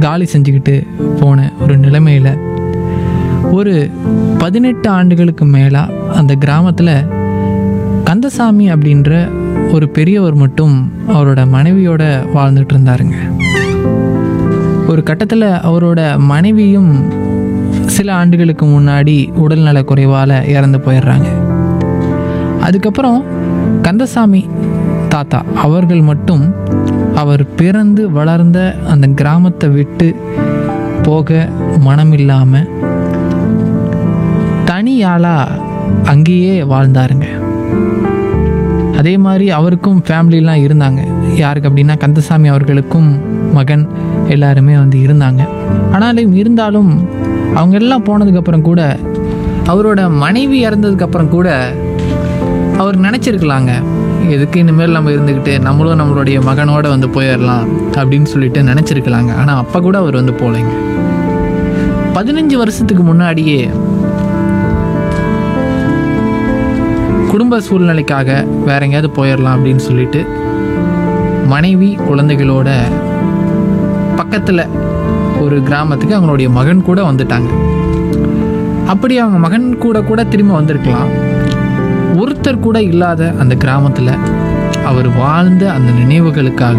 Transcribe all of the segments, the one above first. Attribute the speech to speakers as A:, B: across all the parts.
A: காலி செஞ்சுக்கிட்டு போன ஒரு நிலைமையில் ஒரு பதினெட்டு ஆண்டுகளுக்கு மேலாக அந்த கிராமத்தில் கந்தசாமி அப்படின்ற ஒரு பெரியவர் மட்டும் அவரோட மனைவியோட வாழ்ந்துட்டு இருந்தாருங்க ஒரு கட்டத்தில் அவரோட மனைவியும் சில ஆண்டுகளுக்கு முன்னாடி உடல்நல குறைவால் இறந்து போயிடுறாங்க அதுக்கப்புறம் கந்தசாமி தாத்தா அவர்கள் மட்டும் அவர் பிறந்து வளர்ந்த அந்த கிராமத்தை விட்டு போக மனமில்லாமல் தனியாளாக அங்கேயே வாழ்ந்தாருங்க அதே மாதிரி அவருக்கும் ஃபேமிலிலாம் இருந்தாங்க யாருக்கு அப்படின்னா கந்தசாமி அவர்களுக்கும் மகன் எல்லாருமே வந்து இருந்தாங்க ஆனாலும் இருந்தாலும் அவங்க எல்லாம் போனதுக்கப்புறம் கூட அவரோட மனைவி இறந்ததுக்கப்புறம் கூட அவர் நினச்சிருக்கலாங்க எதுக்கு இனிமேல் நம்ம இருந்துக்கிட்டு நம்மளும் நம்மளுடைய மகனோட வந்து போயிடலாம் அப்படின்னு சொல்லிட்டு நினச்சிருக்கலாங்க ஆனால் அப்போ கூட அவர் வந்து போகலைங்க பதினஞ்சு வருஷத்துக்கு முன்னாடியே குடும்ப சூழ்நிலைக்காக வேற எங்கேயாவது போயிடலாம் அப்படின்னு சொல்லிட்டு மனைவி குழந்தைகளோட பக்கத்தில் ஒரு கிராமத்துக்கு அவங்களுடைய மகன் கூட வந்துட்டாங்க அப்படி அவங்க மகன் கூட கூட திரும்ப வந்திருக்கலாம் ஒருத்தர் கூட இல்லாத அந்த கிராமத்தில் அவர் வாழ்ந்த அந்த நினைவுகளுக்காக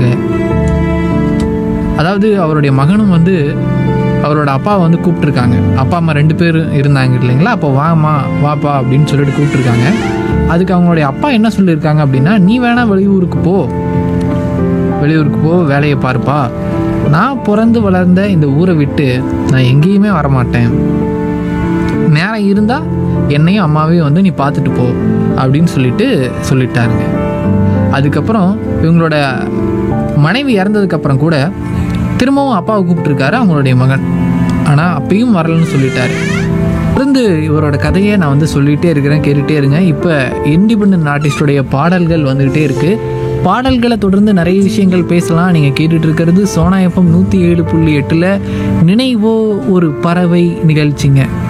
A: அதாவது அவருடைய மகனும் வந்து அவரோட அப்பாவை வந்து கூப்பிட்ருக்காங்க அப்பா அம்மா ரெண்டு பேர் இருந்தாங்க இல்லைங்களா அப்போ வாமா வாப்பா அப்படின்னு சொல்லிட்டு கூப்பிட்ருக்காங்க அதுக்கு அவங்களுடைய அப்பா என்ன சொல்லியிருக்காங்க அப்படின்னா நீ வேணா வெளியூருக்கு போ வெளியூருக்கு போ வேலையை பாருப்பா நான் பிறந்து வளர்ந்த இந்த ஊரை விட்டு நான் எங்கேயுமே வரமாட்டேன் நேரம் இருந்தால் என்னையும் அம்மாவையும் வந்து நீ பார்த்துட்டு போ அப்படின்னு சொல்லிட்டு சொல்லிட்டாருங்க அதுக்கப்புறம் இவங்களோட மனைவி இறந்ததுக்கப்புறம் கூட திரும்பவும் அப்பாவை கூப்பிட்டுருக்காரு அவங்களுடைய மகன் ஆனால் அப்பயும் வரலன்னு சொல்லிட்டாரு தொடர்ந்து இவரோட கதையை நான் வந்து சொல்லிகிட்டே இருக்கிறேன் கேட்டுகிட்டே இருங்க இப்போ இண்டிபெண்ட் ஆர்டிஸ்டுடைய பாடல்கள் வந்துக்கிட்டே இருக்குது பாடல்களை தொடர்ந்து நிறைய விஷயங்கள் பேசலாம் நீங்கள் கேட்டுட்டு இருக்கிறது சோனா எஃப்எம் நூற்றி ஏழு புள்ளி எட்டில் நினைவோ ஒரு பறவை நிகழ்ச்சிங்க